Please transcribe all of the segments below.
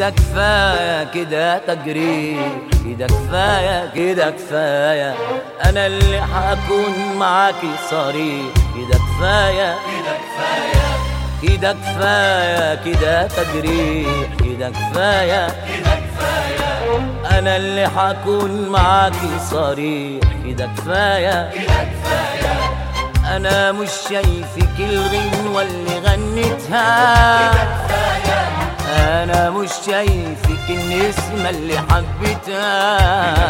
كده كفاية كده تجريح كده كفاية كده كفاية أنا اللي هكون معاكي صريح كده كفاية كده كفاية كده كفاية كده تجريح كده كفاية كده كفاية أنا اللي هكون معاكي صريح كده كفاية كده كفاية أنا مش شايفك الغنوة اللي غنتها كفاية أنا مش شايفك النسمة اللي حبيتها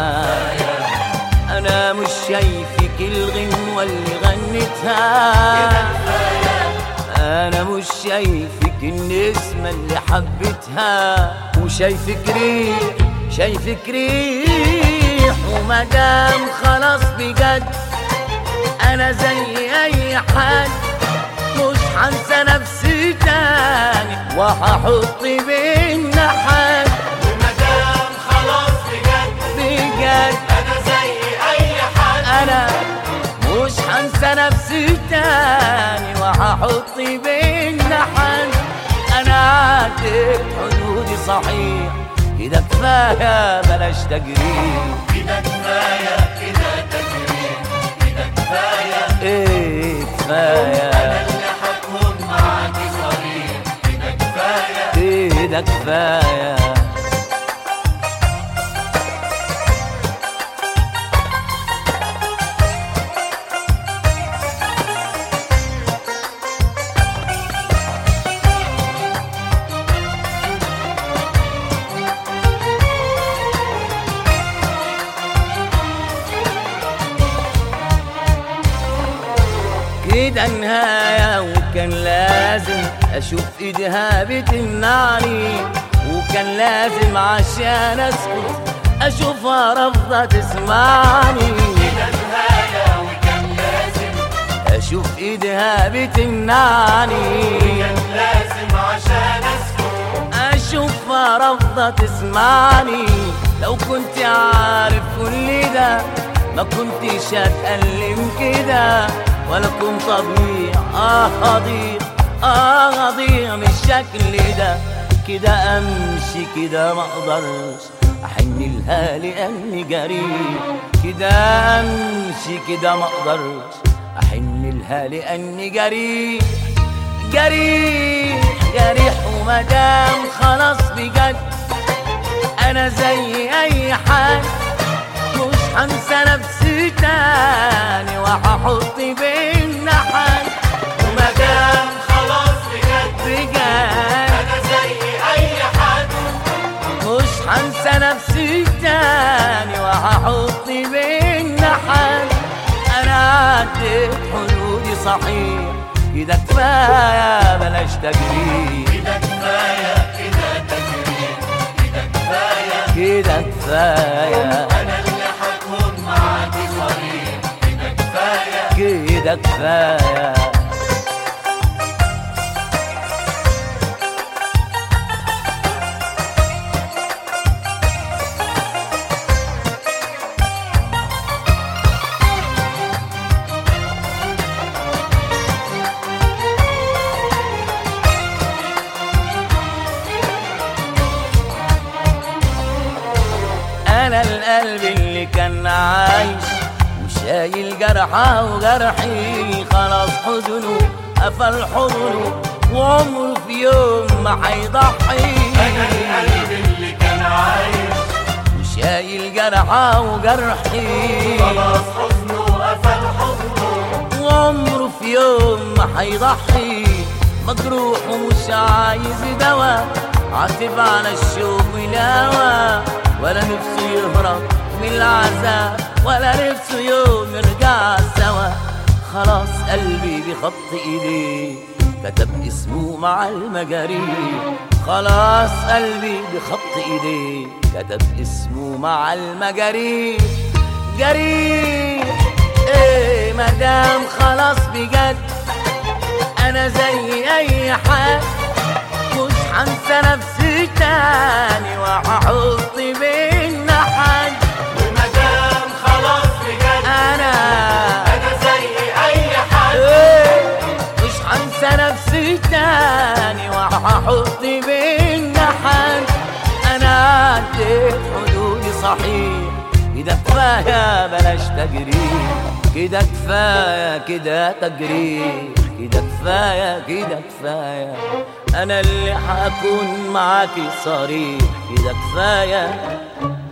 أنا مش شايفك الغنوة اللي غنتها أنا مش شايفك النسمة اللي حبيتها وشايفك ريح شايفك ريح ومدام خلاص بجد أنا زي أي حد مش هنسى نفسي تاني وهحط بينا حد ومدام خلاص بجد بجد أنا زي أي حد انا مش هنسى نفسي تاني وهحط بينا حد انا عديت حدودي صحيح كده كفايه بلاش تجريح كده كفاية كده تجريح كده كفاية ايه كفايه أنا اللي هكون معاكي صريح كده كفاية كده كفايه كده نهاية وكان لازم أشوف إيدها بتمنعني وكان لازم عشان أسكت أشوفها رافضة تسمعني كده نهاية وكان لازم أشوف إيدها بتمنعني كان لازم عشان أسكت أشوفها رافضة تسمعني لو كنت عارف كل ده ما كنتش هتألم كده ولا كنت أضيع آه أضيع آه أضيع من الشكل ده كده أمشي كده ما أقدرش أحن لها لأني جريء كده أمشي كده ما أقدرش أحن لها لأني جريء جريح جريح ومدام خلاص بجد انا زي اي حد مش هنسى نفسي تاني وهحط بينا حد ومدام خلاص بجد بجد أنا زي أي حد مش هنسى نفسي تاني وهحط بينا حد انا عديت حدودي صحيح كده كفايه بلاش تجريح كده كفاية كده تجريح كده كفاية كده كفايه أنا اللي هكون معاكي صريح كده كفاية كده كفايه انا القلب اللي كان عايش وشايل جرحه وجرحي خلاص حزنه قفل حضنه وعمره في يوم ما هيضحي أنا القلب اللي كان عايش وشايل جرحه وجرحي خلاص حزنه قفل حضنه وعمره في يوم ما هيضحي مجروح ومش عايز دوا عاتب على الشوق والهوى ولا نفسه يهرب من العذاب ولا نفسه يوم يرجع سوا خلاص قلبي بخط ايديه كتب اسمه مع المجاريح خلاص قلبي بخط ايديه كتب اسمه مع المجاريح جريح ايه مدام خلاص بجد انا زي اي حد مش هنسى نفسي تاني وهحط بينا حد ومدام خلاص بجد انا أنا زي أي حد ايه مش هنسى نفسي تاني وهحط بينا حد عديت حدودي صحيح كده كفاية بلاش تجريح كده كفاية كده تجريح كده كفاية كده كفاية أنا اللي حكون معاكي صريح كده كفاية